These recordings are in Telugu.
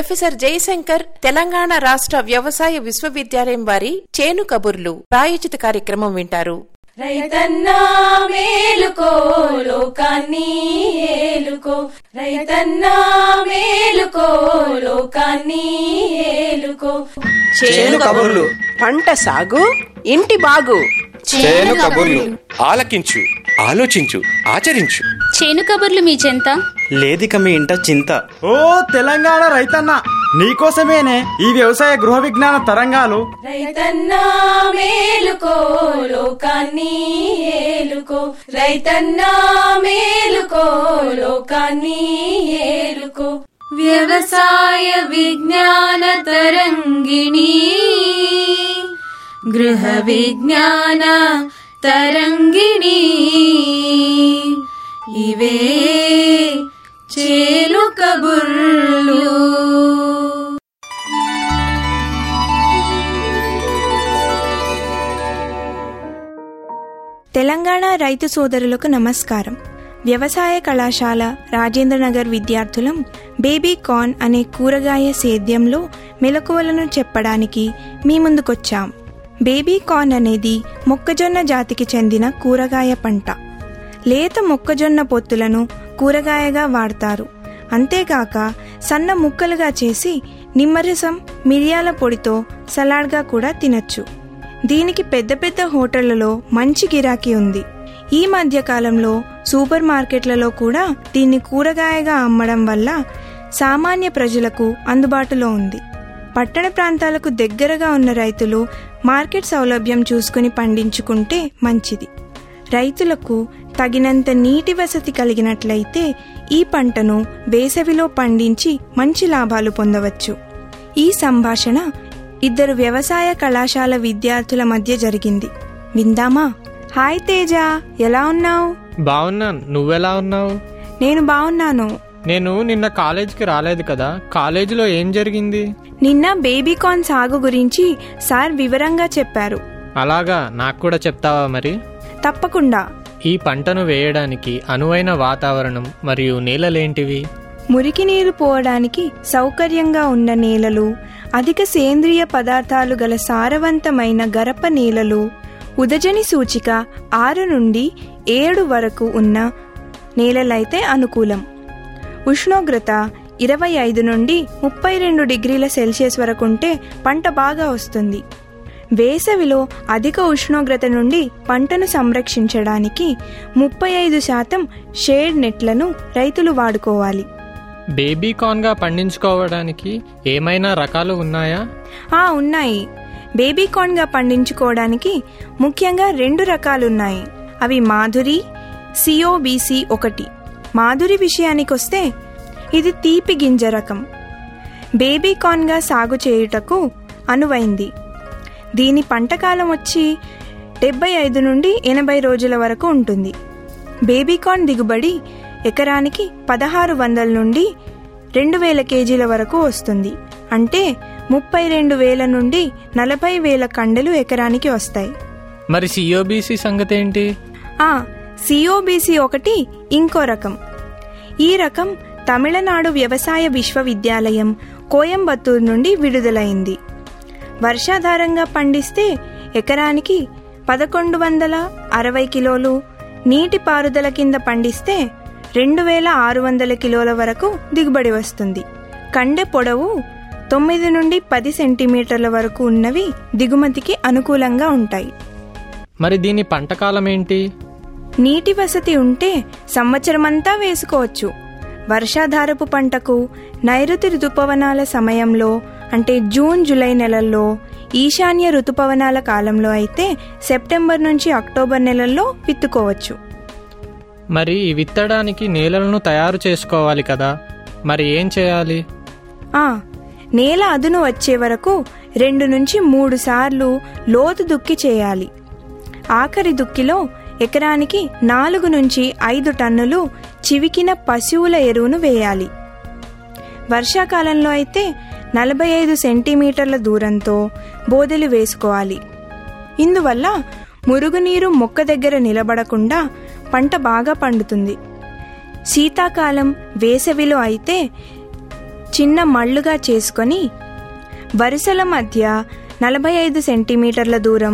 ప్రొఫెసర్ జయశంకర్ తెలంగాణ రాష్ట్ర వ్యవసాయ విశ్వవిద్యాలయం వారి చేను కబుర్లు ప్రాయోజిత కార్యక్రమం వింటారు రైతన్నా మేలుకో లోకాన్ని ఏలుకో రైతన్నా మేలుకో లోకాన్ని ఏలుకో చేను కబుర్లు పంట సాగు ఇంటి బాగు చేను కబుర్లు ఆలకించు ఆలోచించు ఆచరించు చేను కబుర్లు మీ చెంత లేదిక మీ ఇంట చింత ఓ తెలంగాణ రైతన్న నీకోసమేనే ఈ వ్యవసాయ గృహ విజ్ఞాన తరంగాలు రైతన్నా మేలుకో లోకాన్ని ఏలుకో రైతన్నా మేలుకో లోకాన్ని ఏలుకో వ్యవసాయ విజ్ఞాన తరంగిణి గృహ విజ్ఞాన తరంగిణి ఇవే చేలు కబుర్లు తెలంగాణ రైతు సోదరులకు నమస్కారం వ్యవసాయ కళాశాల రాజేంద్రనగర్ విద్యార్థులం బేబీ కార్న్ అనే కూరగాయ సేద్యంలో మెలకువలను చెప్పడానికి మీ ముందుకొచ్చాం బేబీ కార్న్ అనేది మొక్కజొన్న జాతికి చెందిన కూరగాయ పంట లేత మొక్కజొన్న పొత్తులను కూరగాయగా వాడతారు అంతేకాక సన్న ముక్కలుగా చేసి నిమ్మరసం మిరియాల పొడితో సలాడ్గా కూడా తినచ్చు దీనికి పెద్ద పెద్ద హోటళ్లలో మంచి గిరాకీ ఉంది ఈ మధ్య కాలంలో సూపర్ మార్కెట్లలో కూడా దీన్ని కూరగాయగా అమ్మడం వల్ల సామాన్య ప్రజలకు అందుబాటులో ఉంది పట్టణ ప్రాంతాలకు దగ్గరగా ఉన్న రైతులు మార్కెట్ సౌలభ్యం చూసుకుని పండించుకుంటే మంచిది రైతులకు తగినంత నీటి వసతి కలిగినట్లయితే ఈ పంటను వేసవిలో పండించి మంచి లాభాలు పొందవచ్చు ఈ సంభాషణ ఇద్దరు వ్యవసాయ కళాశాల విద్యార్థుల మధ్య జరిగింది విందామా హాయ్ తేజ ఎలా ఉన్నావు బాగున్నాను నువ్వెలా ఉన్నావు నేను బాగున్నాను నేను నిన్న కాలేజీకి రాలేదు కదా కాలేజీలో ఏం జరిగింది నిన్న బేబీకార్న్ సాగు గురించి సార్ వివరంగా చెప్పారు అలాగా నాకు కూడా చెప్తావా మరి తప్పకుండా ఈ పంటను వేయడానికి అనువైన వాతావరణం మరియు నేలలేంటివి మురికి నీరు పోవడానికి సౌకర్యంగా ఉన్న నేలలు అధిక సేంద్రియ పదార్థాలు గల సారవంతమైన గరప నేలలు ఉదజని సూచిక ఆరు నుండి ఏడు వరకు ఉన్న నేలలైతే అనుకూలం ఉష్ణోగ్రత ఇరవై ఐదు నుండి ముప్పై రెండు డిగ్రీల సెల్సియస్ వరకు ఉంటే పంట బాగా వస్తుంది వేసవిలో అధిక ఉష్ణోగ్రత నుండి పంటను సంరక్షించడానికి ముప్పై ఐదు శాతం షేడ్ నెట్లను రైతులు వాడుకోవాలి బేబీ కార్న్గా పండించుకోవడానికి ఏమైనా రకాలు ఉన్నాయా ఆ ఉన్నాయి బేబీ కార్న్గా పండించుకోవడానికి ముఖ్యంగా రెండు రకాలున్నాయి అవి మాధురి సిఓబిసి ఒకటి మాధురి విషయానికొస్తే ఇది తీపి గింజ రకం బేబీ కార్న్గా సాగు చేయుటకు అనువైంది దీని పంటకాలం వచ్చి డెబ్బై ఐదు నుండి ఎనభై రోజుల వరకు ఉంటుంది బేబీకార్న్ దిగుబడి ఎకరానికి పదహారు వందల నుండి రెండు వేల కేజీల వరకు వస్తుంది అంటే ముప్పై రెండు వేల నుండి నలభై వేల కండలు ఎకరానికి వస్తాయి మరి సిఓబిసి సంగతి ఏంటి ఆ సిఓబిసి ఒకటి ఇంకో రకం ఈ రకం తమిళనాడు వ్యవసాయ విశ్వవిద్యాలయం కోయంబత్తూరు నుండి విడుదలైంది వర్షాధారంగా పండిస్తే ఎకరానికి పదకొండు వందల అరవై కిలోలు నీటి పారుదల కింద పండిస్తే రెండు వేల ఆరు వందల కిలోల వరకు దిగుబడి వస్తుంది కండె పొడవు తొమ్మిది నుండి పది సెంటీమీటర్ల వరకు ఉన్నవి దిగుమతికి అనుకూలంగా ఉంటాయి మరి దీని పంటకాలం ఏంటి నీటి వసతి ఉంటే సంవత్సరమంతా వేసుకోవచ్చు వర్షాధారపు పంటకు నైరుతి ఋతుపవనాల సమయంలో అంటే జూన్ జూలై నెలల్లో ఈశాన్య ఋతుపవనాల కాలంలో అయితే సెప్టెంబర్ నుంచి అక్టోబర్ నెలల్లో విత్తుకోవచ్చు మరి విత్తడానికి నేలలను తయారు చేసుకోవాలి కదా మరి ఏం చేయాలి ఆ నేల అదును వచ్చే వరకు రెండు నుంచి మూడు సార్లు లోతు దుక్కి చేయాలి ఆఖరి దుక్కిలో ఎకరానికి నాలుగు నుంచి ఐదు టన్నులు చివికిన పశువుల ఎరువును వేయాలి వర్షాకాలంలో అయితే నలభై ఐదు సెంటీమీటర్ల దూరంతో బోదెలు వేసుకోవాలి ఇందువల్ల మురుగునీరు మొక్క దగ్గర నిలబడకుండా పంట బాగా పండుతుంది శీతాకాలం వేసవిలో అయితే చిన్న మళ్ళుగా చేసుకొని వరుసల మధ్య నలభై ఐదు సెంటీమీటర్ల దూరం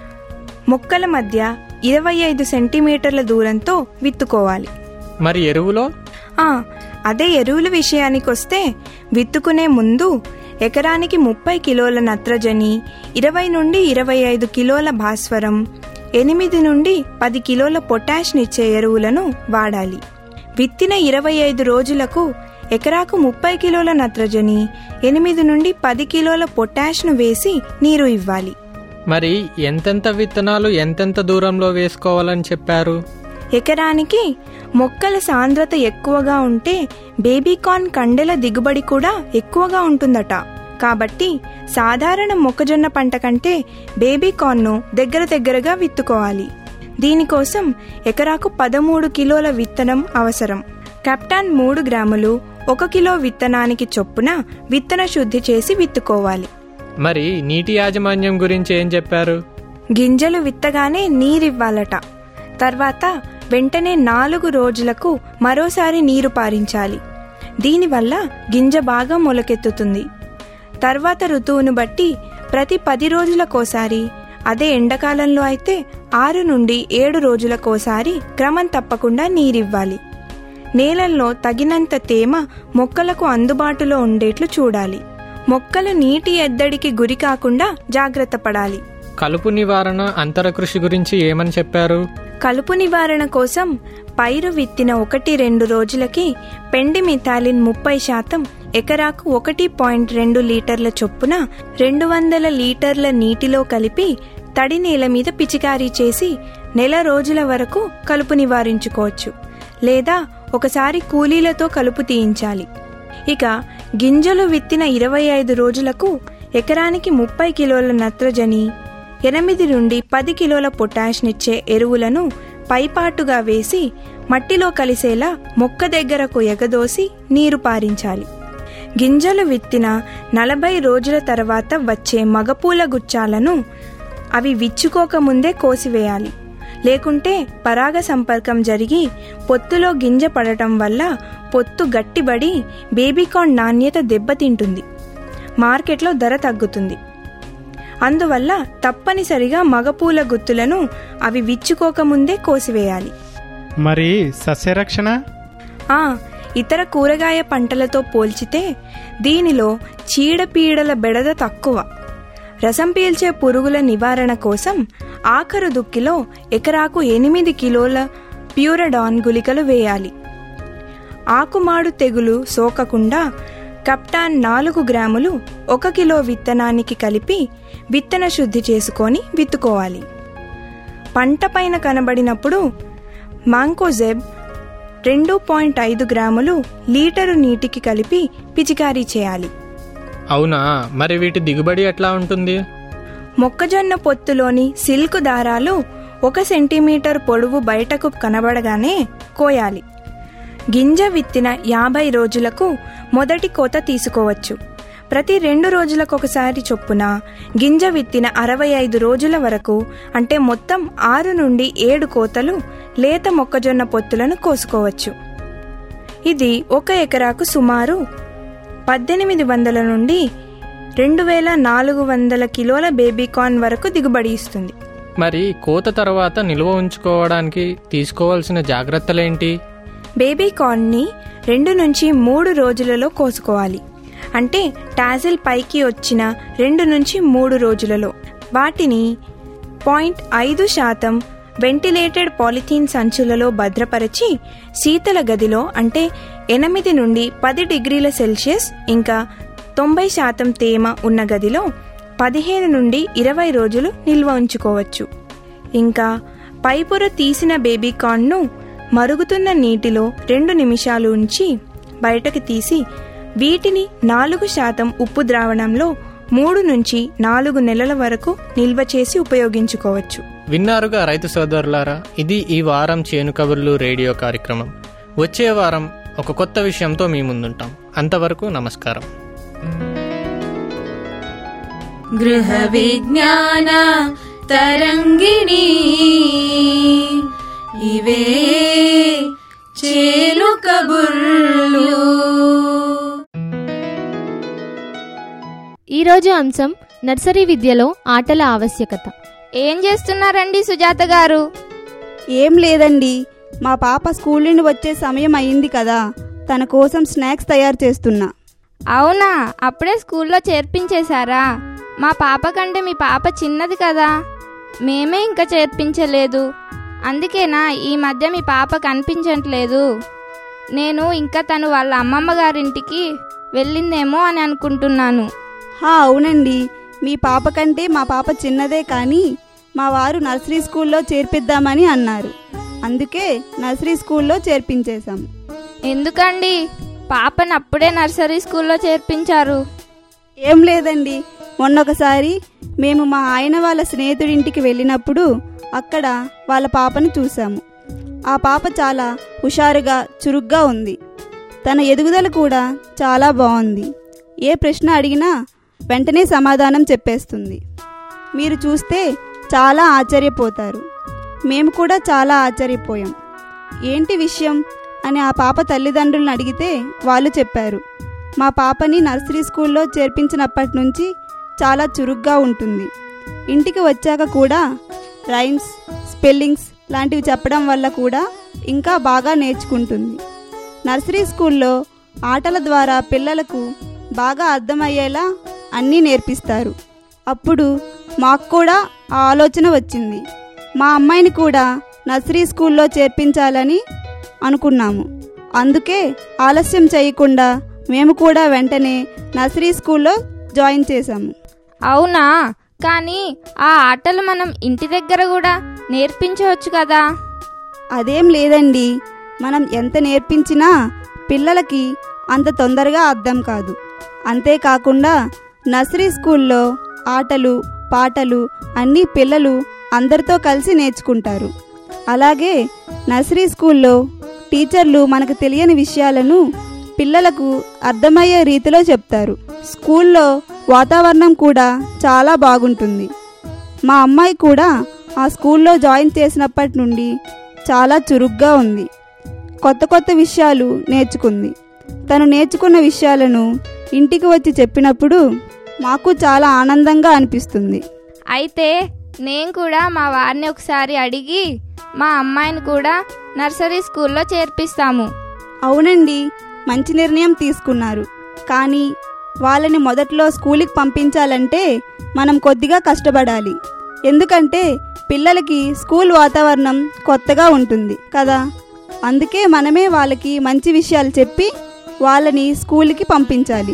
మొక్కల మధ్య ఇరవై ఐదు సెంటీమీటర్ల దూరంతో విత్తుకోవాలి మరి ఎరువులో ఆ, అదే ఎరువుల విషయానికొస్తే విత్తుకునే ముందు ఎకరానికి ముప్పై కిలోల నత్రజని ఇరవై నుండి ఇరవై ఐదు కిలోల భాస్వరం ఎనిమిది నుండి పది కిలోల పొటాష్నిచ్చే ఎరువులను వాడాలి విత్తిన ఇరవై ఐదు రోజులకు ఎకరాకు ముప్పై కిలోల నత్రజని ఎనిమిది నుండి పది కిలోల పొటాష్ను వేసి నీరు ఇవ్వాలి మరి ఎంతెంత విత్తనాలు ఎంతెంత దూరంలో వేసుకోవాలని చెప్పారు ఎకరానికి మొక్కల సాంద్రత ఎక్కువగా ఉంటే బేబీకార్న్ కండెల దిగుబడి కూడా ఎక్కువగా ఉంటుందట కాబట్టి సాధారణ మొక్కజొన్న పంట కంటే బేబీకార్న్ను దగ్గర దగ్గరగా విత్తుకోవాలి దీనికోసం ఎకరాకు పదమూడు కిలోల విత్తనం అవసరం కెప్టాన్ మూడు గ్రాములు ఒక కిలో విత్తనానికి చొప్పున విత్తన శుద్ధి చేసి విత్తుకోవాలి మరి నీటి యాజమాన్యం గురించి ఏం చెప్పారు గింజలు విత్తగానే నీరివ్వాలట తర్వాత వెంటనే నాలుగు రోజులకు మరోసారి నీరు పారించాలి దీనివల్ల గింజ బాగా మొలకెత్తుతుంది తర్వాత ఋతువును బట్టి ప్రతి పది రోజులకోసారి అదే ఎండాకాలంలో అయితే ఆరు నుండి ఏడు రోజులకోసారి క్రమం తప్పకుండా నీరివ్వాలి నేలల్లో తగినంత తేమ మొక్కలకు అందుబాటులో ఉండేట్లు చూడాలి మొక్కలు నీటి ఎద్దడికి గురి కాకుండా జాగ్రత్త పడాలి కలుపు నివారణ అంతర కృషి గురించి ఏమని చెప్పారు కలుపు నివారణ కోసం పైరు విత్తిన ఒకటి రెండు రోజులకి పెండి మిథాలిన్ ముప్పై శాతం ఎకరాకు ఒకటి పాయింట్ రెండు లీటర్ల చొప్పున రెండు వందల లీటర్ల నీటిలో కలిపి తడి నేల మీద పిచికారీ చేసి నెల రోజుల వరకు కలుపు నివారించుకోవచ్చు లేదా ఒకసారి కూలీలతో కలుపు తీయించాలి ఇక గింజలు విత్తిన ఇరవై ఐదు రోజులకు ఎకరానికి ముప్పై కిలోల నత్రజని ఎనిమిది నుండి పది కిలోల పొటాష్నిచ్చే ఎరువులను పైపాటుగా వేసి మట్టిలో కలిసేలా మొక్క దగ్గరకు ఎగదోసి నీరు పారించాలి గింజలు విత్తిన నలభై రోజుల తర్వాత వచ్చే మగపూల గుచ్చాలను అవి విచ్చుకోకముందే కోసివేయాలి లేకుంటే పరాగ సంపర్కం జరిగి పొత్తులో గింజ పడటం వల్ల పొత్తు గట్టిబడి బేబీకార్న్ నాణ్యత దెబ్బతింటుంది మార్కెట్లో ధర తగ్గుతుంది అందువల్ల తప్పనిసరిగా మగపూల గుత్తులను అవి విచ్చుకోకముందే కోసివేయాలి మరి సస్యరక్షణ ఆ ఇతర కూరగాయ పంటలతో పోల్చితే దీనిలో చీడపీడల బెడద తక్కువ రసం పీల్చే పురుగుల నివారణ కోసం ఆఖరు దుక్కిలో ఎకరాకు ఎనిమిది కిలోల ప్యూరడాన్ గుళికలు వేయాలి ఆకుమాడు తెగులు సోకకుండా కప్టాన్ నాలుగు గ్రాములు ఒక కిలో విత్తనానికి కలిపి విత్తన శుద్ధి చేసుకొని విత్తుకోవాలి పంట పైన కనబడినప్పుడు మాంకోజెబ్ రెండు పాయింట్ ఐదు గ్రాములు లీటరు నీటికి కలిపి పిచికారీ చేయాలి అవునా మరి వీటి దిగుబడి ఎట్లా ఉంటుంది మొక్కజొన్న పొత్తులోని సిల్క్ దారాలు ఒక సెంటీమీటర్ పొడవు బయటకు కనబడగానే కోయాలి గింజ విత్తిన యాభై రోజులకు మొదటి కోత తీసుకోవచ్చు ప్రతి రెండు రోజులకొకసారి చొప్పున గింజ విత్తిన అరవై ఐదు రోజుల వరకు అంటే మొత్తం ఆరు నుండి ఏడు కోతలు లేత మొక్కజొన్న పొత్తులను కోసుకోవచ్చు ఇది ఒక ఎకరాకు సుమారు పద్దెనిమిది వందల నుండి రెండు వేల నాలుగు వందల కిలోల బేబీకార్న్ వరకు దిగుబడి ఇస్తుంది మరి కోత తర్వాత నిల్వ ఉంచుకోవడానికి తీసుకోవాల్సిన జాగ్రత్తలేంటి బేబీకార్న్ని రెండు నుంచి మూడు రోజులలో కోసుకోవాలి అంటే టాజిల్ పైకి వచ్చిన రెండు నుంచి మూడు రోజులలో వాటిని పాయింట్ ఐదు శాతం వెంటిలేటెడ్ పాలిథీన్ సంచులలో భద్రపరిచి శీతల గదిలో అంటే ఎనిమిది నుండి పది డిగ్రీల సెల్సియస్ ఇంకా తొంభై శాతం తేమ ఉన్న గదిలో పదిహేను నుండి ఇరవై రోజులు నిల్వ ఉంచుకోవచ్చు ఇంకా పైపొర తీసిన బేబీకార్న్ను మరుగుతున్న నీటిలో రెండు నిమిషాలు ఉంచి బయటకు తీసి వీటిని నాలుగు శాతం ఉప్పు ద్రావణంలో మూడు నుంచి నాలుగు నెలల వరకు నిల్వ చేసి ఉపయోగించుకోవచ్చు విన్నారుగా రైతు సోదరులారా ఇది ఈ వారం చేను కబుర్లు రేడియో కార్యక్రమం వచ్చే వారం ఒక కొత్త విషయంతో మీ ముందుంటాం అంతవరకు నమస్కారం గృహ విజ్ఞాన తరంగిణి ఇవే చేలు కబుర్లు ఈరోజు అంశం నర్సరీ విద్యలో ఆటల ఆవశ్యకత ఏం చేస్తున్నారండి సుజాత గారు ఏం లేదండి మా పాప స్కూల్ నుండి వచ్చే సమయం అయింది కదా తన కోసం స్నాక్స్ తయారు చేస్తున్నా అవునా అప్పుడే స్కూల్లో చేర్పించేశారా మా పాప కంటే మీ పాప చిన్నది కదా మేమే ఇంకా చేర్పించలేదు అందుకేనా ఈ మధ్య మీ పాప కనిపించట్లేదు నేను ఇంకా తను వాళ్ళ అమ్మమ్మ గారింటికి వెళ్ళిందేమో అని అనుకుంటున్నాను హా అవునండి మీ పాప కంటే మా పాప చిన్నదే కానీ మా వారు నర్సరీ స్కూల్లో చేర్పిద్దామని అన్నారు అందుకే నర్సరీ స్కూల్లో చేర్పించేశాము ఎందుకండి పాపను అప్పుడే నర్సరీ స్కూల్లో చేర్పించారు ఏం లేదండి మొన్నొకసారి మేము మా ఆయన వాళ్ళ స్నేహితుడింటికి వెళ్ళినప్పుడు అక్కడ వాళ్ళ పాపను చూసాము ఆ పాప చాలా హుషారుగా చురుగ్గా ఉంది తన ఎదుగుదల కూడా చాలా బాగుంది ఏ ప్రశ్న అడిగినా వెంటనే సమాధానం చెప్పేస్తుంది మీరు చూస్తే చాలా ఆశ్చర్యపోతారు మేము కూడా చాలా ఆశ్చర్యపోయాం ఏంటి విషయం అని ఆ పాప తల్లిదండ్రులను అడిగితే వాళ్ళు చెప్పారు మా పాపని నర్సరీ స్కూల్లో చేర్పించినప్పటి నుంచి చాలా చురుగ్గా ఉంటుంది ఇంటికి వచ్చాక కూడా రైమ్స్ స్పెల్లింగ్స్ లాంటివి చెప్పడం వల్ల కూడా ఇంకా బాగా నేర్చుకుంటుంది నర్సరీ స్కూల్లో ఆటల ద్వారా పిల్లలకు బాగా అర్థమయ్యేలా అన్నీ నేర్పిస్తారు అప్పుడు మాకు కూడా ఆ ఆలోచన వచ్చింది మా అమ్మాయిని కూడా నర్సరీ స్కూల్లో చేర్పించాలని అనుకున్నాము అందుకే ఆలస్యం చేయకుండా మేము కూడా వెంటనే నర్సరీ స్కూల్లో జాయిన్ చేశాము అవునా కానీ ఆ ఆటలు మనం ఇంటి దగ్గర కూడా నేర్పించవచ్చు కదా అదేం లేదండి మనం ఎంత నేర్పించినా పిల్లలకి అంత తొందరగా అర్థం కాదు అంతేకాకుండా నర్సరీ స్కూల్లో ఆటలు పాటలు అన్నీ పిల్లలు అందరితో కలిసి నేర్చుకుంటారు అలాగే నర్సరీ స్కూల్లో టీచర్లు మనకు తెలియని విషయాలను పిల్లలకు అర్థమయ్యే రీతిలో చెప్తారు స్కూల్లో వాతావరణం కూడా చాలా బాగుంటుంది మా అమ్మాయి కూడా ఆ స్కూల్లో జాయిన్ చేసినప్పటి నుండి చాలా చురుగ్గా ఉంది కొత్త కొత్త విషయాలు నేర్చుకుంది తను నేర్చుకున్న విషయాలను ఇంటికి వచ్చి చెప్పినప్పుడు మాకు చాలా ఆనందంగా అనిపిస్తుంది అయితే నేను కూడా మా వారిని ఒకసారి అడిగి మా అమ్మాయిని కూడా నర్సరీ స్కూల్లో చేర్పిస్తాము అవునండి మంచి నిర్ణయం తీసుకున్నారు కానీ వాళ్ళని మొదట్లో స్కూల్కి పంపించాలంటే మనం కొద్దిగా కష్టపడాలి ఎందుకంటే పిల్లలకి స్కూల్ వాతావరణం కొత్తగా ఉంటుంది కదా అందుకే మనమే వాళ్ళకి మంచి విషయాలు చెప్పి వాళ్ళని స్కూల్కి పంపించాలి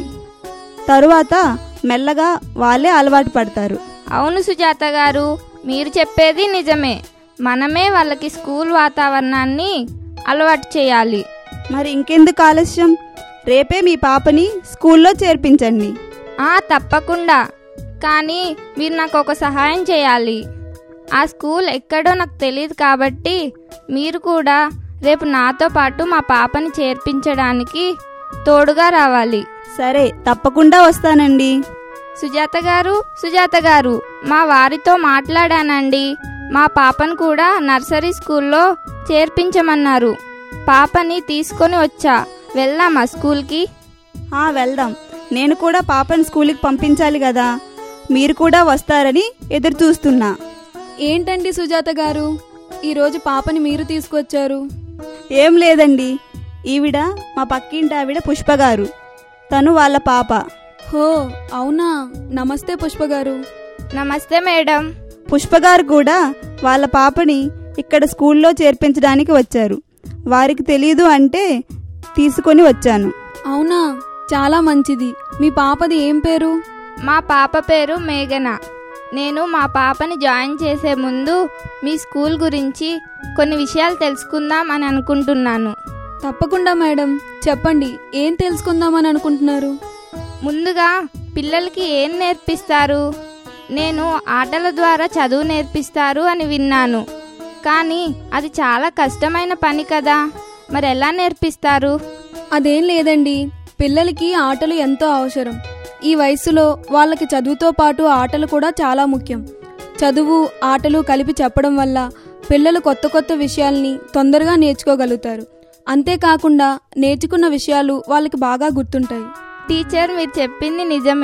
తరువాత మెల్లగా వాళ్ళే అలవాటు పడతారు అవును సుజాత గారు మీరు చెప్పేది నిజమే మనమే వాళ్ళకి స్కూల్ వాతావరణాన్ని అలవాటు చేయాలి మరి ఇంకెందుకు ఆలస్యం రేపే మీ పాపని స్కూల్లో చేర్పించండి ఆ తప్పకుండా కానీ మీరు నాకు ఒక సహాయం చేయాలి ఆ స్కూల్ ఎక్కడో నాకు తెలియదు కాబట్టి మీరు కూడా రేపు నాతో పాటు మా పాపని చేర్పించడానికి తోడుగా రావాలి సరే తప్పకుండా వస్తానండి సుజాత గారు సుజాత గారు మా వారితో మాట్లాడానండి మా పాపను కూడా నర్సరీ స్కూల్లో చేర్పించమన్నారు పాపని తీసుకొని వచ్చా వెళ్దామా స్కూల్కి ఆ వెళ్దాం నేను కూడా పాపని స్కూల్కి పంపించాలి కదా మీరు కూడా వస్తారని ఎదురు చూస్తున్నా ఏంటండి సుజాత గారు ఈరోజు పాపని మీరు తీసుకొచ్చారు ఏం లేదండి ఈవిడ మా పక్కింటి ఆవిడ పుష్ప గారు తను వాళ్ళ పాప హో అవునా నమస్తే పుష్ప గారు నమస్తే మేడం పుష్ప గారు కూడా వాళ్ళ పాపని ఇక్కడ స్కూల్లో చేర్పించడానికి వచ్చారు వారికి తెలియదు అంటే తీసుకొని వచ్చాను అవునా చాలా మంచిది మీ పాపది ఏం పేరు మా పాప పేరు మేఘన నేను మా పాపని జాయిన్ చేసే ముందు మీ స్కూల్ గురించి కొన్ని విషయాలు తెలుసుకుందాం అని అనుకుంటున్నాను తప్పకుండా మేడం చెప్పండి ఏం తెలుసుకుందామని అనుకుంటున్నారు ముందుగా పిల్లలకి ఏం నేర్పిస్తారు నేను ఆటల ద్వారా చదువు నేర్పిస్తారు అని విన్నాను కానీ అది చాలా కష్టమైన పని కదా మరి ఎలా నేర్పిస్తారు అదేం లేదండి పిల్లలకి ఆటలు ఎంతో అవసరం ఈ వయసులో వాళ్ళకి చదువుతో పాటు ఆటలు కూడా చాలా ముఖ్యం చదువు ఆటలు కలిపి చెప్పడం వల్ల పిల్లలు కొత్త కొత్త విషయాల్ని తొందరగా నేర్చుకోగలుగుతారు అంతేకాకుండా నేర్చుకున్న విషయాలు వాళ్ళకి బాగా గుర్తుంటాయి టీచర్ మీరు చెప్పింది నిజమే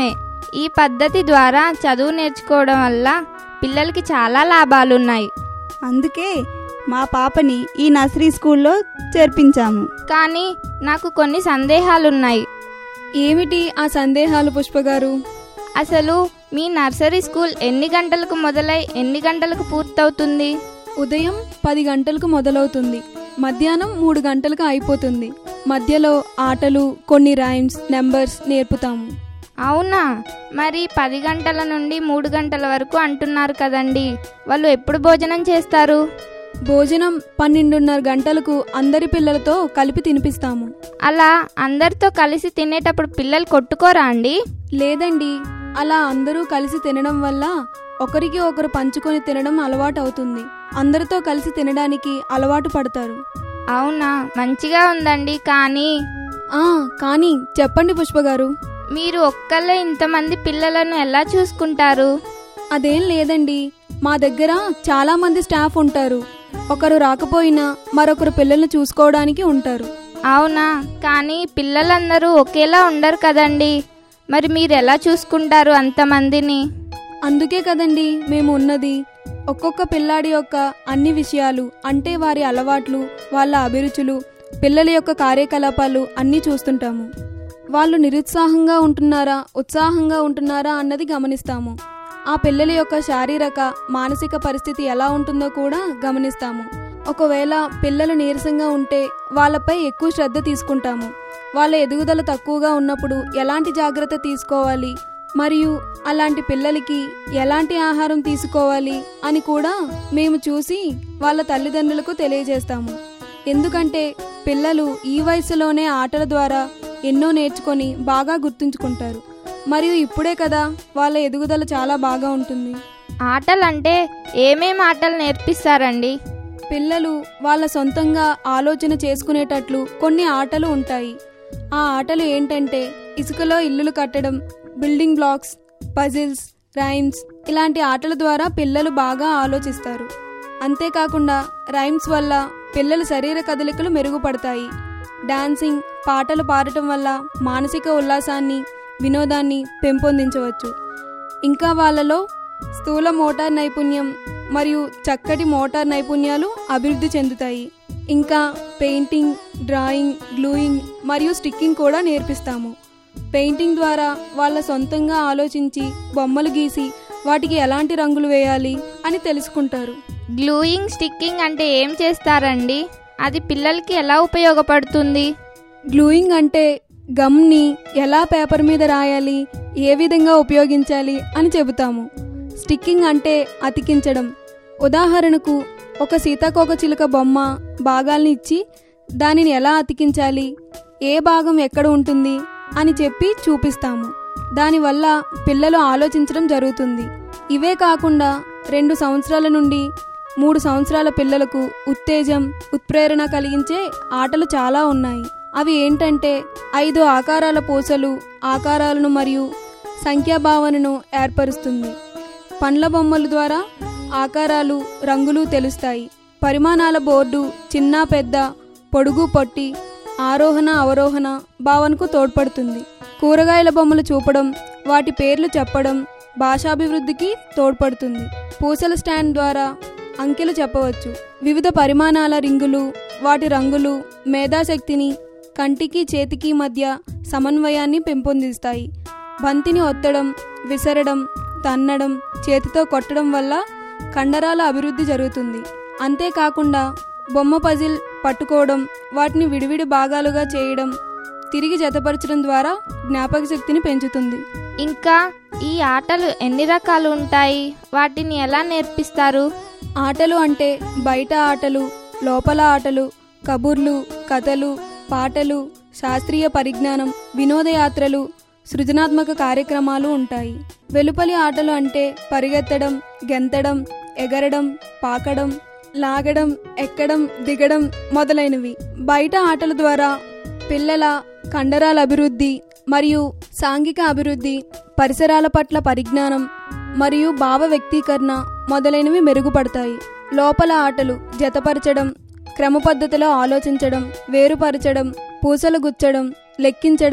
ఈ పద్ధతి ద్వారా చదువు నేర్చుకోవడం వల్ల పిల్లలకి చాలా లాభాలున్నాయి అందుకే మా పాపని ఈ నర్సరీ స్కూల్లో చేర్పించాము కానీ నాకు కొన్ని సందేహాలున్నాయి ఏమిటి ఆ సందేహాలు పుష్పగారు అసలు మీ నర్సరీ స్కూల్ ఎన్ని గంటలకు మొదలై ఎన్ని గంటలకు పూర్తవుతుంది ఉదయం పది గంటలకు మొదలవుతుంది మధ్యాహ్నం మూడు గంటలకు అయిపోతుంది మధ్యలో ఆటలు కొన్ని రైమ్స్ నెంబర్స్ నేర్పుతాము అవునా మరి పది గంటల నుండి మూడు గంటల వరకు అంటున్నారు కదండి వాళ్ళు ఎప్పుడు భోజనం చేస్తారు భోజనం పన్నెండున్నర గంటలకు అందరి పిల్లలతో కలిపి తినిపిస్తాము అలా అందరితో కలిసి తినేటప్పుడు పిల్లలు కొట్టుకోరా అండి లేదండి అలా అందరూ కలిసి తినడం వల్ల ఒకరికి ఒకరు పంచుకొని తినడం అలవాటు అవుతుంది అందరితో కలిసి తినడానికి అలవాటు పడతారు అవునా మంచిగా ఉందండి కానీ ఆ కానీ చెప్పండి పుష్పగారు మీరు ఒక్కళ్ళే ఇంతమంది పిల్లలను ఎలా చూసుకుంటారు అదేం లేదండి మా దగ్గర చాలా మంది స్టాఫ్ ఉంటారు ఒకరు రాకపోయినా మరొకరు పిల్లల్ని చూసుకోవడానికి ఉంటారు అవునా కానీ పిల్లలందరూ ఒకేలా ఉండరు కదండి మరి మీరు ఎలా చూసుకుంటారు అంతమందిని అందుకే కదండి మేము ఉన్నది ఒక్కొక్క పిల్లాడి యొక్క అన్ని విషయాలు అంటే వారి అలవాట్లు వాళ్ళ అభిరుచులు పిల్లల యొక్క కార్యకలాపాలు అన్నీ చూస్తుంటాము వాళ్ళు నిరుత్సాహంగా ఉంటున్నారా ఉత్సాహంగా ఉంటున్నారా అన్నది గమనిస్తాము ఆ పిల్లల యొక్క శారీరక మానసిక పరిస్థితి ఎలా ఉంటుందో కూడా గమనిస్తాము ఒకవేళ పిల్లలు నీరసంగా ఉంటే వాళ్ళపై ఎక్కువ శ్రద్ధ తీసుకుంటాము వాళ్ళ ఎదుగుదల తక్కువగా ఉన్నప్పుడు ఎలాంటి జాగ్రత్త తీసుకోవాలి మరియు అలాంటి పిల్లలకి ఎలాంటి ఆహారం తీసుకోవాలి అని కూడా మేము చూసి వాళ్ళ తల్లిదండ్రులకు తెలియజేస్తాము ఎందుకంటే పిల్లలు ఈ వయసులోనే ఆటల ద్వారా ఎన్నో నేర్చుకొని బాగా గుర్తుంచుకుంటారు మరియు ఇప్పుడే కదా వాళ్ళ ఎదుగుదల చాలా బాగా ఉంటుంది ఆటలంటే ఏమేం ఆటలు నేర్పిస్తారండి పిల్లలు వాళ్ళ సొంతంగా ఆలోచన చేసుకునేటట్లు కొన్ని ఆటలు ఉంటాయి ఆ ఆటలు ఏంటంటే ఇసుకలో ఇల్లులు కట్టడం బిల్డింగ్ బ్లాక్స్ పజిల్స్ రైమ్స్ ఇలాంటి ఆటల ద్వారా పిల్లలు బాగా ఆలోచిస్తారు అంతేకాకుండా రైమ్స్ వల్ల పిల్లల శరీర కదలికలు మెరుగుపడతాయి డాన్సింగ్ పాటలు పాడటం వల్ల మానసిక ఉల్లాసాన్ని వినోదాన్ని పెంపొందించవచ్చు ఇంకా వాళ్ళలో స్థూల మోటార్ నైపుణ్యం మరియు చక్కటి మోటార్ నైపుణ్యాలు అభివృద్ధి చెందుతాయి ఇంకా పెయింటింగ్ డ్రాయింగ్ గ్లూయింగ్ మరియు స్టిక్కింగ్ కూడా నేర్పిస్తాము పెయింటింగ్ ద్వారా వాళ్ళ సొంతంగా ఆలోచించి బొమ్మలు గీసి వాటికి ఎలాంటి రంగులు వేయాలి అని తెలుసుకుంటారు గ్లూయింగ్ స్టిక్కింగ్ అంటే ఏం చేస్తారండి అది పిల్లలకి ఎలా ఉపయోగపడుతుంది గ్లూయింగ్ అంటే గమ్ని ఎలా పేపర్ మీద రాయాలి ఏ విధంగా ఉపయోగించాలి అని చెబుతాము స్టిక్కింగ్ అంటే అతికించడం ఉదాహరణకు ఒక సీతాకోక చిలుక బొమ్మ భాగాల్ని ఇచ్చి దానిని ఎలా అతికించాలి ఏ భాగం ఎక్కడ ఉంటుంది అని చెప్పి చూపిస్తాము దానివల్ల పిల్లలు ఆలోచించడం జరుగుతుంది ఇవే కాకుండా రెండు సంవత్సరాల నుండి మూడు సంవత్సరాల పిల్లలకు ఉత్తేజం ఉత్ప్రేరణ కలిగించే ఆటలు చాలా ఉన్నాయి అవి ఏంటంటే ఐదు ఆకారాల పూసలు ఆకారాలను మరియు సంఖ్యాభావనను ఏర్పరుస్తుంది పండ్ల బొమ్మల ద్వారా ఆకారాలు రంగులు తెలుస్తాయి పరిమాణాల బోర్డు చిన్న పెద్ద పొడుగు పొట్టి ఆరోహణ అవరోహణ భావనకు తోడ్పడుతుంది కూరగాయల బొమ్మలు చూపడం వాటి పేర్లు చెప్పడం భాషాభివృద్ధికి తోడ్పడుతుంది పూసల స్టాండ్ ద్వారా అంకెలు చెప్పవచ్చు వివిధ పరిమాణాల రింగులు వాటి రంగులు మేధాశక్తిని కంటికి చేతికి మధ్య సమన్వయాన్ని పెంపొందిస్తాయి బంతిని ఒత్తడం విసరడం తన్నడం చేతితో కొట్టడం వల్ల కండరాల అభివృద్ధి జరుగుతుంది అంతేకాకుండా బొమ్మ పజిల్ పట్టుకోవడం వాటిని విడివిడి భాగాలుగా చేయడం తిరిగి జతపరచడం ద్వారా జ్ఞాపక శక్తిని పెంచుతుంది ఇంకా ఈ ఆటలు ఎన్ని రకాలు ఉంటాయి వాటిని ఎలా నేర్పిస్తారు ఆటలు అంటే బయట ఆటలు లోపల ఆటలు కబుర్లు కథలు పాటలు శాస్త్రీయ పరిజ్ఞానం వినోదయాత్రలు సృజనాత్మక కార్యక్రమాలు ఉంటాయి వెలుపలి ఆటలు అంటే పరిగెత్తడం గెంతడం ఎగరడం పాకడం లాగడం ఎక్కడం దిగడం మొదలైనవి బయట ఆటల ద్వారా పిల్లల కండరాల అభివృద్ధి మరియు సాంఘిక అభివృద్ధి పరిసరాల పట్ల పరిజ్ఞానం మరియు భావ వ్యక్తీకరణ మొదలైనవి మెరుగుపడతాయి లోపల ఆటలు జతపరచడం క్రమపద్ధతిలో ఆలోచించడం వేరుపరచడం పూసలు గుచ్చడం లెక్కించడం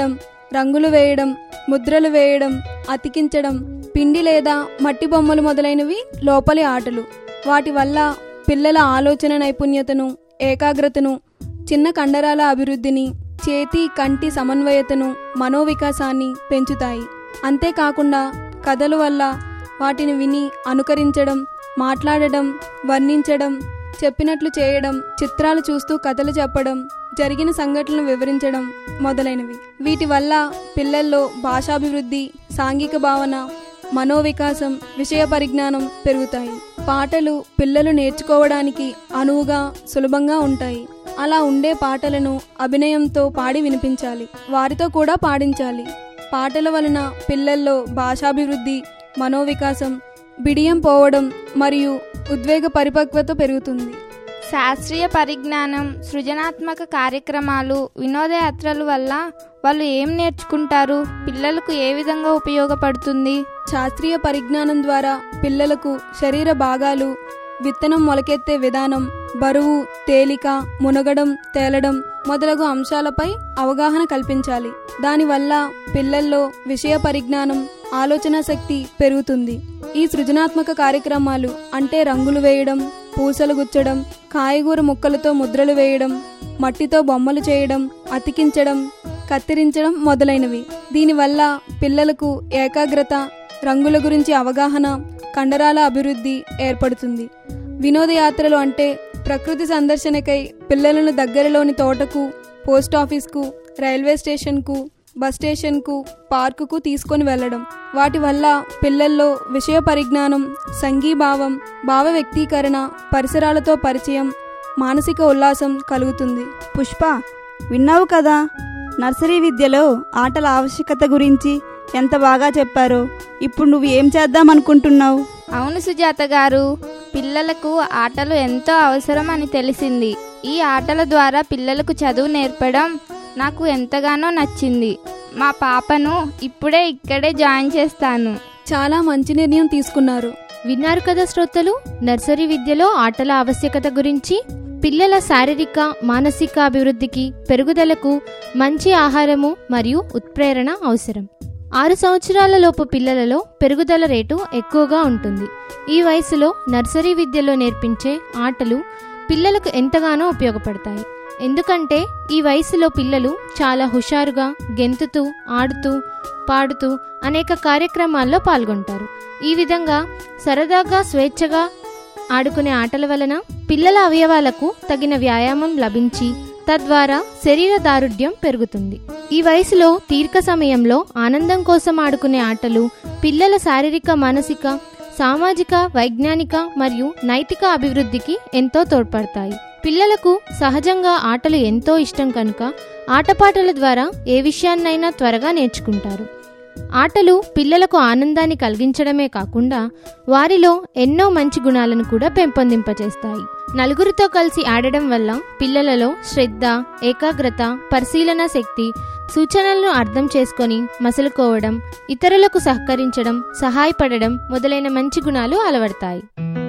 రంగులు వేయడం ముద్రలు వేయడం అతికించడం పిండి లేదా మట్టి బొమ్మలు మొదలైనవి లోపలి ఆటలు వాటి వల్ల పిల్లల ఆలోచన నైపుణ్యతను ఏకాగ్రతను చిన్న కండరాల అభివృద్ధిని చేతి కంటి సమన్వయతను మనోవికాసాన్ని పెంచుతాయి అంతేకాకుండా కథల వల్ల వాటిని విని అనుకరించడం మాట్లాడడం వర్ణించడం చెప్పినట్లు చేయడం చిత్రాలు చూస్తూ కథలు చెప్పడం జరిగిన సంఘటనలు వివరించడం మొదలైనవి వీటి వల్ల పిల్లల్లో భాషాభివృద్ధి సాంఘిక భావన మనోవికాసం విషయ పరిజ్ఞానం పెరుగుతాయి పాటలు పిల్లలు నేర్చుకోవడానికి అనువుగా సులభంగా ఉంటాయి అలా ఉండే పాటలను అభినయంతో పాడి వినిపించాలి వారితో కూడా పాడించాలి పాటల వలన పిల్లల్లో భాషాభివృద్ధి మనోవికాసం బిడియం పోవడం మరియు ఉద్వేగ పరిపక్వత పెరుగుతుంది శాస్త్రీయ పరిజ్ఞానం సృజనాత్మక కార్యక్రమాలు వినోదయాత్రల వల్ల వాళ్ళు ఏం నేర్చుకుంటారు పిల్లలకు ఏ విధంగా ఉపయోగపడుతుంది శాస్త్రీయ పరిజ్ఞానం ద్వారా పిల్లలకు శరీర భాగాలు విత్తనం మొలకెత్తే విధానం బరువు తేలిక మునగడం తేలడం మొదలగు అంశాలపై అవగాహన కల్పించాలి దానివల్ల పిల్లల్లో విషయ పరిజ్ఞానం ఆలోచన శక్తి పెరుగుతుంది ఈ సృజనాత్మక కార్యక్రమాలు అంటే రంగులు వేయడం పూసలు గుచ్చడం కాయగూర ముక్కలతో ముద్రలు వేయడం మట్టితో బొమ్మలు చేయడం అతికించడం కత్తిరించడం మొదలైనవి దీనివల్ల పిల్లలకు ఏకాగ్రత రంగుల గురించి అవగాహన కండరాల అభివృద్ధి ఏర్పడుతుంది వినోదయాత్రలు అంటే ప్రకృతి సందర్శనకై పిల్లలను దగ్గరలోని తోటకు పోస్ట్ ఆఫీస్కు రైల్వే స్టేషన్కు బస్ స్టేషన్కు పార్కుకు తీసుకొని వెళ్ళడం వాటి వల్ల పిల్లల్లో విషయ పరిజ్ఞానం సంఘీభావం భావ వ్యక్తీకరణ పరిసరాలతో పరిచయం మానసిక ఉల్లాసం కలుగుతుంది పుష్ప విన్నావు కదా నర్సరీ విద్యలో ఆటల ఆవశ్యకత గురించి ఎంత బాగా చెప్పారో ఇప్పుడు నువ్వు ఏం చేద్దాం అనుకుంటున్నావు అవును సుజాత గారు పిల్లలకు ఆటలు ఎంతో అవసరం అని తెలిసింది ఈ ఆటల ద్వారా పిల్లలకు చదువు నేర్పడం నాకు ఎంతగానో నచ్చింది మా పాపను ఇప్పుడే ఇక్కడే జాయిన్ చేస్తాను చాలా మంచి నిర్ణయం తీసుకున్నారు విన్నారు కదా శ్రోతలు నర్సరీ విద్యలో ఆటల ఆవశ్యకత గురించి పిల్లల శారీరక మానసిక అభివృద్ధికి పెరుగుదలకు మంచి ఆహారము మరియు ఉత్ప్రేరణ అవసరం ఆరు సంవత్సరాల లోపు పిల్లలలో పెరుగుదల రేటు ఎక్కువగా ఉంటుంది ఈ వయసులో నర్సరీ విద్యలో నేర్పించే ఆటలు పిల్లలకు ఎంతగానో ఉపయోగపడతాయి ఎందుకంటే ఈ వయసులో పిల్లలు చాలా హుషారుగా గెంతుతూ ఆడుతూ పాడుతూ అనేక కార్యక్రమాల్లో పాల్గొంటారు ఈ విధంగా సరదాగా స్వేచ్ఛగా ఆడుకునే ఆటల వలన పిల్లల అవయవాలకు తగిన వ్యాయామం లభించి తద్వారా శరీర దారుఢ్యం పెరుగుతుంది ఈ వయసులో తీరిక సమయంలో ఆనందం కోసం ఆడుకునే ఆటలు పిల్లల శారీరక మానసిక సామాజిక వైజ్ఞానిక మరియు నైతిక అభివృద్ధికి ఎంతో తోడ్పడతాయి పిల్లలకు సహజంగా ఆటలు ఎంతో ఇష్టం కనుక ఆటపాటల ద్వారా ఏ విషయాన్నైనా త్వరగా నేర్చుకుంటారు ఆటలు పిల్లలకు ఆనందాన్ని కలిగించడమే కాకుండా వారిలో ఎన్నో మంచి గుణాలను కూడా పెంపొందింపచేస్తాయి నలుగురితో కలిసి ఆడడం వల్ల పిల్లలలో శ్రద్ధ ఏకాగ్రత పరిశీలన శక్తి సూచనలను అర్థం చేసుకొని మసలుకోవడం ఇతరులకు సహకరించడం సహాయపడడం మొదలైన మంచి గుణాలు అలవడతాయి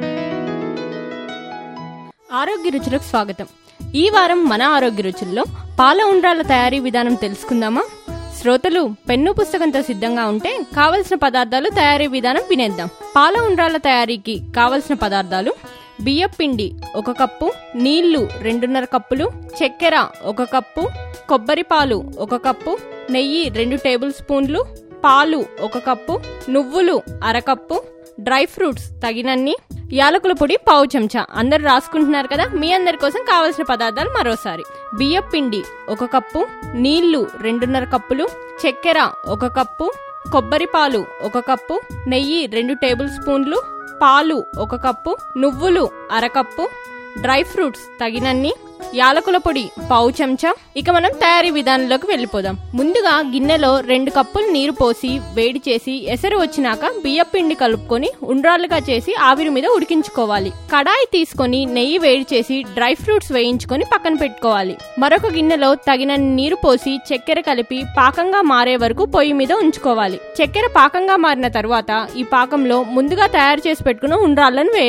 ఆరోగ్య రుచులకు స్వాగతం ఈ వారం మన ఆరోగ్య రుచుల్లో పాల ఉండ్రాల తయారీ విధానం తెలుసుకుందామా శ్రోతలు పెన్ను పుస్తకంతో సిద్ధంగా ఉంటే కావలసిన పదార్థాలు తయారీ విధానం వినేద్దాం పాల ఉండ్రాల తయారీకి కావలసిన పదార్థాలు బియ్యం పిండి ఒక కప్పు నీళ్లు రెండున్నర కప్పులు చక్కెర ఒక కప్పు కొబ్బరి పాలు ఒక కప్పు నెయ్యి రెండు టేబుల్ స్పూన్లు పాలు ఒక కప్పు నువ్వులు అరకప్పు డ్రై ఫ్రూట్స్ తగినన్ని యాలకుల పొడి పావు చెంచా అందరు రాసుకుంటున్నారు కదా మీ అందరి కోసం కావలసిన పదార్థాలు మరోసారి బియ్యం పిండి ఒక కప్పు నీళ్లు రెండున్నర కప్పులు చక్కెర ఒక కప్పు కొబ్బరి పాలు ఒక కప్పు నెయ్యి రెండు టేబుల్ స్పూన్లు పాలు ఒక కప్పు నువ్వులు అరకప్పు డ్రై ఫ్రూట్స్ తగినన్ని యాలకుల పొడి పావు చెంచా ఇక మనం తయారీ విధానంలోకి వెళ్ళిపోదాం ముందుగా గిన్నెలో రెండు కప్పులు నీరు పోసి వేడి చేసి ఎసరు వచ్చినాక బియ్యం పిండి కలుపుకొని ఉండ్రాలుగా చేసి ఆవిరి మీద ఉడికించుకోవాలి కడాయి తీసుకొని నెయ్యి వేడి చేసి డ్రై ఫ్రూట్స్ వేయించుకొని పక్కన పెట్టుకోవాలి మరొక గిన్నెలో తగిన నీరు పోసి చక్కెర కలిపి పాకంగా మారే వరకు పొయ్యి మీద ఉంచుకోవాలి చక్కెర పాకంగా మారిన తర్వాత ఈ పాకంలో ముందుగా తయారు చేసి పెట్టుకున్న ఉండ్రాళ్లను వేయాలి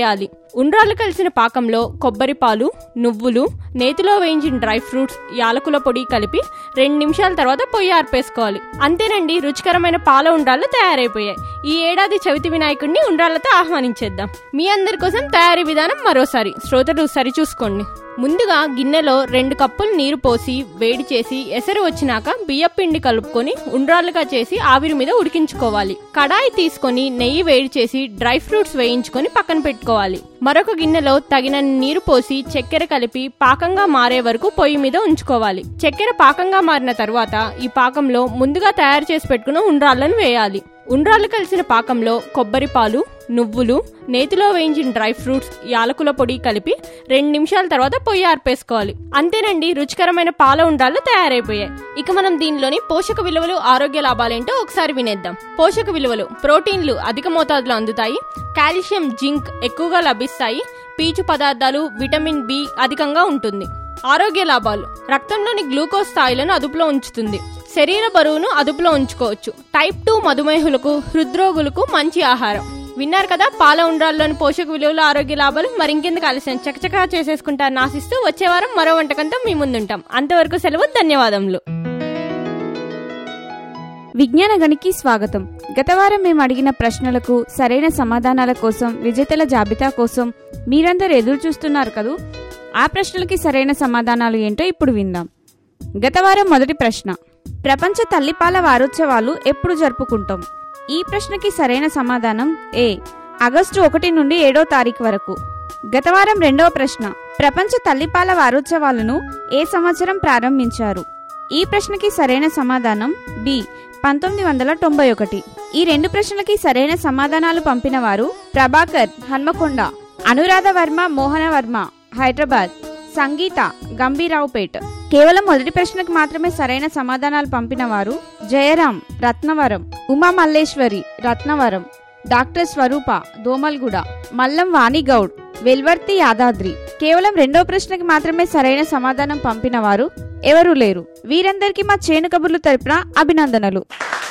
ఉండ్రాళ్ళు కలిసిన పాకంలో కొబ్బరి పాలు నువ్వులు నేతిలో వేయించిన డ్రై ఫ్రూట్స్ యాలకుల పొడి కలిపి రెండు నిమిషాల తర్వాత పొయ్యి ఆర్పేసుకోవాలి అంతేనండి రుచికరమైన పాల ఉండ్రాళ్ళు తయారైపోయాయి ఈ ఏడాది చవితి వినాయకుడిని ఉండ్రాళ్లతో ఆహ్వానించేద్దాం మీ అందరి కోసం తయారీ విధానం మరోసారి శ్రోతలు సరిచూసుకోండి ముందుగా గిన్నెలో రెండు కప్పులు నీరు పోసి వేడి చేసి ఎసరు వచ్చినాక బియ్యపిండి కలుపుకొని ఉండ్రాళ్ళుగా చేసి ఆవిరి మీద ఉడికించుకోవాలి కడాయి తీసుకొని నెయ్యి వేడి చేసి డ్రై ఫ్రూట్స్ వేయించుకొని పక్కన పెట్టుకోవాలి మరొక గిన్నెలో తగిన నీరు పోసి చక్కెర కలిపి పాకంగా మారే వరకు పొయ్యి మీద ఉంచుకోవాలి చక్కెర పాకంగా మారిన తర్వాత ఈ పాకంలో ముందుగా తయారు చేసి పెట్టుకున్న ఉండ్రాళ్ళను వేయాలి ఉండ్రాళ్ళు కలిసిన పాకంలో కొబ్బరి పాలు నువ్వులు నేతిలో వేయించిన డ్రై ఫ్రూట్స్ యాలకుల పొడి కలిపి రెండు నిమిషాల తర్వాత పొయ్యి ఆర్పేసుకోవాలి అంతేనండి రుచికరమైన పాల ఉండ్రాళ్ళు తయారైపోయాయి ఇక మనం దీనిలోని పోషక విలువలు ఆరోగ్య లాభాలేంటో ఒకసారి వినేద్దాం పోషక విలువలు ప్రోటీన్లు అధిక మోతాదులో అందుతాయి కాల్షియం జింక్ ఎక్కువగా లభిస్తాయి పీచు పదార్థాలు విటమిన్ బి అధికంగా ఉంటుంది ఆరోగ్య లాభాలు రక్తంలోని గ్లూకోజ్ స్థాయిలను అదుపులో ఉంచుతుంది శరీర బరువును అదుపులో ఉంచుకోవచ్చు టైప్ టూ మధుమేహులకు హృద్రోగులకు మంచి ఆహారం విన్నారు కదా పాల ఉండ్రాల్లోని పోషక విలువలు ఆరోగ్య లాభాలు మరి ఇంకెందుకు ఆలస్యం చకచకా చేసేసుకుంటారని ఆశిస్తూ వచ్చే వారం మరో వంటకంతో మీ ముందుంటాం అంతవరకు సెలవు ధన్యవాదములు విజ్ఞాన గణికి స్వాగతం గత వారం మేము అడిగిన ప్రశ్నలకు సరైన సమాధానాల కోసం విజేతల జాబితా కోసం మీరందరూ ఎదురు చూస్తున్నారు కదూ ఆ ప్రశ్నలకి సరైన సమాధానాలు ఏంటో ఇప్పుడు విందాం గత వారం మొదటి ప్రశ్న ప్రపంచ తల్లిపాల వారోత్సవాలు ఎప్పుడు జరుపుకుంటాం ఈ ప్రశ్నకి సరైన సమాధానం ఏ ఆగస్టు ఒకటి నుండి ఏడో తారీఖు వరకు గత వారం రెండవ ప్రశ్న ప్రపంచ తల్లిపాల వారోత్సవాలను ఏ సంవత్సరం ప్రారంభించారు ఈ ప్రశ్నకి సరైన సమాధానం బి పంతొమ్మిది వందల తొంభై ఒకటి ఈ రెండు ప్రశ్నలకి సరైన సమాధానాలు పంపిన వారు ప్రభాకర్ హన్మకొండ అనురాధ వర్మ మోహన వర్మ హైదరాబాద్ సంగీత గంభీరావుపేట్ కేవలం మొదటి ప్రశ్నకు మాత్రమే సరైన సమాధానాలు పంపిన వారు జయరాం రత్నవరం ఉమా మల్లేశ్వరి రత్నవరం డాక్టర్ స్వరూప దోమల్గూడ మల్లం వాణిగౌడ్ వెల్వర్తి యాదాద్రి కేవలం రెండో ప్రశ్నకి మాత్రమే సరైన సమాధానం పంపిన వారు ఎవరూ లేరు వీరందరికీ మా చేను కబుర్లు తరపున అభినందనలు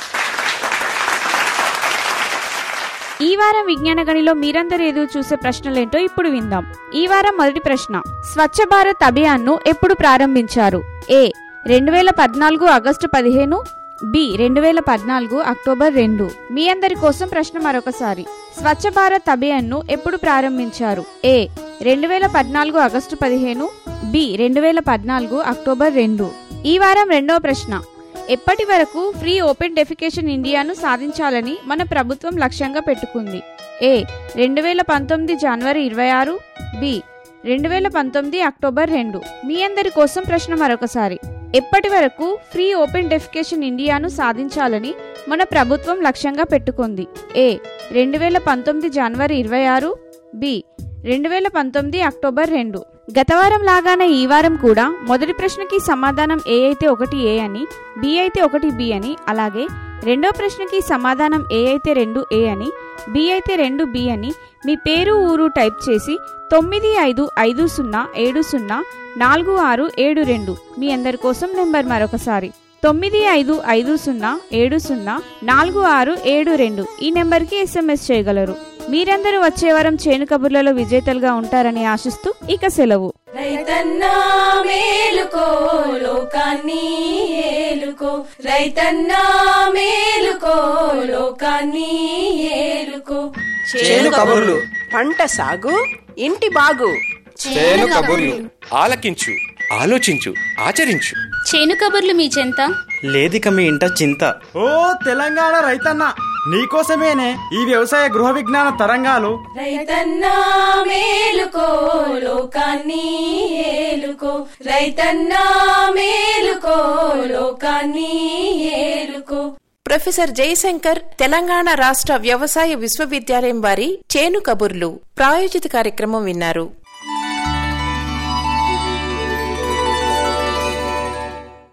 ఈ వారం విజ్ఞాన గణిలో మీరందరూ ఎదురు చూసే ప్రశ్నలేంటో ఇప్పుడు విందాం ఈ వారం మొదటి ప్రశ్న స్వచ్ఛ భారత్ అభియాన్ను ఎప్పుడు ప్రారంభించారు ఏ రెండు వేల పద్నాలుగు ఆగస్టు పదిహేను బి రెండు వేల పద్నాలుగు అక్టోబర్ రెండు మీ అందరి కోసం ప్రశ్న మరొకసారి స్వచ్ఛ భారత్ అభియాన్ను ఎప్పుడు ప్రారంభించారు ఏ రెండు వేల పద్నాలుగు ఆగస్టు పదిహేను బి రెండు వేల పద్నాలుగు అక్టోబర్ రెండు ఈ వారం రెండవ ప్రశ్న ఎప్పటి వరకు ఫ్రీ ఓపెన్ డెఫికేషన్ ఇండియాను సాధించాలని మన ప్రభుత్వం లక్ష్యంగా పెట్టుకుంది ఏ రెండు వేల పంతొమ్మిది జనవరి ఇరవై ఆరు బి రెండు వేల పంతొమ్మిది అక్టోబర్ రెండు మీ అందరి కోసం ప్రశ్న మరొకసారి ఎప్పటి వరకు ఫ్రీ ఓపెన్ డెఫికేషన్ ఇండియాను సాధించాలని మన ప్రభుత్వం లక్ష్యంగా పెట్టుకుంది ఏ రెండు వేల పంతొమ్మిది జనవరి ఇరవై ఆరు బి రెండు వేల పంతొమ్మిది అక్టోబర్ రెండు గత వారం లాగానే ఈ వారం కూడా మొదటి ప్రశ్నకి సమాధానం ఏ అయితే ఒకటి ఏ అని బి అయితే ఒకటి బి అని అలాగే రెండో ప్రశ్నకి సమాధానం ఏ అయితే రెండు ఏ అని బి అయితే రెండు బి అని మీ పేరు ఊరు టైప్ చేసి తొమ్మిది ఐదు ఐదు సున్నా ఏడు సున్నా నాలుగు ఆరు ఏడు రెండు మీ అందరి కోసం నెంబర్ మరొకసారి తొమ్మిది ఐదు ఐదు సున్నా ఏడు సున్నా నాలుగు ఆరు ఏడు రెండు ఈ నెంబర్కి ఎస్ఎంఎస్ చేయగలరు మీరందరూ వచ్చే వారం చేను కబుర్లలో విజేతలుగా ఉంటారని ఆశిస్తూ ఇక సెలవు రైతన్నా మేలుకో లోకాన్ని ఏలుకో రైతన్నా మేలుకో లోకాన్ని ఏలుకో చేను కబుర్లు పంట సాగు ఇంటి బాగు చేను కబుర్లు ఆలకించు ఆలోచించు ఆచరించు చేను కబుర్లు మీ చెంత లేదిక మీ ఇంట చింత ఓ తెలంగాణ రైతన్న నీకోసమేనే ఈ వ్యవసాయ గృహ విజ్ఞాన తరంగాలు రైతన్నా మేలుకో లోకాన్ని ఏలుకో రైతన్నా మేలుకో లోకాన్ని ఏలుకో ప్రొఫెసర్ జయశంకర్ తెలంగాణ రాష్ట్ర వ్యవసాయ విశ్వవిద్యాలయం వారి చేను కబుర్లు ప్రాయోజిత కార్యక్రమం విన్నారు